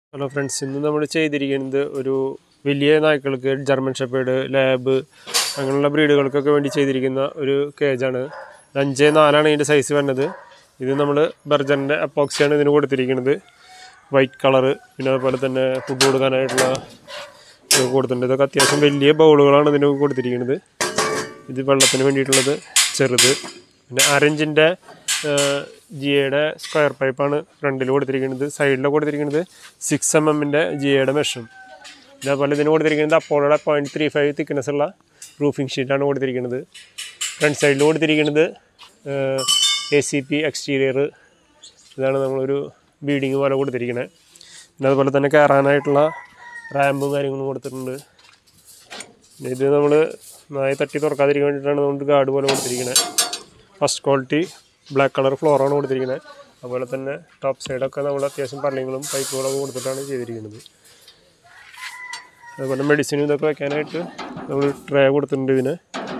hello friends ഇന്ന് നമ്മൾ ചെയ്തിരിക്കുന്നത് ഒരു വലിയ നായ്ക്കൾക്ക് ജർമ്മൻ ഷെപ്പേഡ് ലാബ് അങ്ങനെയുള്ള ബ്രീഡുകൾക്കൊക്കെ വേണ്ടി ചെയ്തിരിക്കുന്ന ഒരു കേജാണ് അഞ്ച് നാലാണ് ഇതിൻ്റെ സൈസ് വരുന്നത് ഇത് നമ്മൾ ബർജറിൻ്റെ അപ്പോക്സിയാണ് ഇതിന് കൊടുത്തിരിക്കുന്നത് വൈറ്റ് കളറ് പിന്നെ അതുപോലെ തന്നെ ഫുഡ് കൊടുക്കാനായിട്ടുള്ള ഇത് കൊടുത്തിട്ടുണ്ട് ഇതൊക്കെ അത്യാവശ്യം വലിയ ബൗളുകളാണ് ഇതിന് കൊടുത്തിരിക്കുന്നത് ഇത് വെള്ളത്തിന് വേണ്ടിയിട്ടുള്ളത് ചെറുത് പിന്നെ അരഞ്ചിൻ്റെ ജി എയുടെ സ്ക്വയർ പൈപ്പാണ് ഫ്രണ്ടിൽ കൊടുത്തിരിക്കുന്നത് സൈഡിൽ കൊടുത്തിരിക്കുന്നത് സിക്സ് എം എമ്മിൻ്റെ ജി എയുടെ മെഷും ഇതേപോലെ ഇതിന് കൊടുത്തിരിക്കുന്നത് അപ്പോളോടെ പോയിൻറ്റ് ത്രീ ഫൈവ് തിക്നെസ് ഉള്ള റൂഫിംഗ് ഷീറ്റാണ് കൊടുത്തിരിക്കുന്നത് ഫ്രണ്ട് സൈഡിൽ കൊടുത്തിരിക്കുന്നത് എ സി പി എക്സ്റ്റീരിയർ ഇതാണ് നമ്മളൊരു ബീഡിങ് പോലെ കൊടുത്തിരിക്കുന്നത് പിന്നെ അതുപോലെ തന്നെ കയറാനായിട്ടുള്ള റാമ്പും കാര്യങ്ങളും കൊടുത്തിട്ടുണ്ട് പിന്നെ ഇത് നമ്മൾ നായ തട്ടി തുറക്കാതിരിക്കാൻ വേണ്ടിയിട്ടാണ് നമ്മൾ ഗാർഡ് പോലെ കൊടുത്തിരിക്കുന്നത് ഫസ്റ്റ് ക്വാളിറ്റി ബ്ലാക്ക് കളർ ഫ്ലോറാണ് കൊടുത്തിരിക്കുന്നത് അതുപോലെ തന്നെ ടോപ്പ് സൈഡൊക്കെ നമ്മൾ അത്യാവശ്യം പള്ളികളും പൈപ്പുകളൊക്കെ കൊടുത്തിട്ടാണ് ചെയ്തിരിക്കുന്നത് അതുപോലെ മെഡിസിനും ഇതൊക്കെ വെക്കാനായിട്ട് നമ്മൾ ട്രേ കൊടുത്തിട്ടുണ്ട് ഇതിന്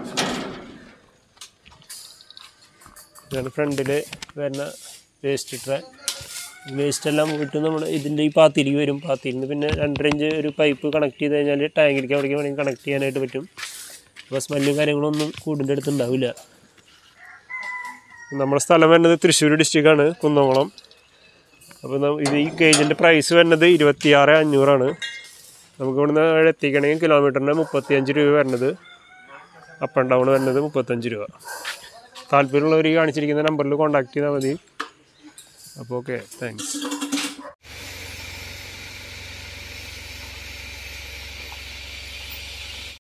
ഇതാണ് ഫ്രണ്ടിൽ വരുന്ന വേസ്റ്റ് ട്രേ വേസ്റ്റ് എല്ലാം പോയിട്ട് നമ്മൾ ഇതിൻ്റെ ഈ പാത്തിരിക്ക് വരും പാത്തിയിൽ നിന്ന് പിന്നെ രണ്ടര ഇഞ്ച് ഒരു പൈപ്പ് കണക്ട് ചെയ്ത് കഴിഞ്ഞാൽ ടാങ്കിലേക്ക് അവിടേക്ക് വേണമെങ്കിൽ കണക്ട് ചെയ്യാനായിട്ട് പറ്റും അപ്പോൾ സ്മെല്ലും കാര്യങ്ങളൊന്നും കൂടിൻ്റെ അടുത്ത് ഉണ്ടാവില്ല നമ്മുടെ സ്ഥലം വരുന്നത് തൃശ്ശൂർ ഡിസ്ട്രിക്റ്റാണ് കുന്നംകുളം അപ്പോൾ ന- ഇത് ഈ കേജിൻ്റെ പ്രൈസ് വരുന്നത് ഇരുപത്തിയാറ് അഞ്ഞൂറാണ് നമുക്ക് ഇവിടുന്ന് അവിടെ എത്തിക്കണമെങ്കിൽ കിലോമീറ്ററിന് മുപ്പത്തിയഞ്ച് രൂപ വരുന്നത് അപ്പ് ആൻഡ് ഡൗൺ വരുന്നത് മുപ്പത്തഞ്ച് രൂപ താല്പര്യമുള്ളവർ ഈ കാണിച്ചിരിക്കുന്ന നമ്പറിൽ കോൺടാക്ട് ചെയ്താൽ മതി അപ്പോൾ ഓക്കെ താങ്ക്സ്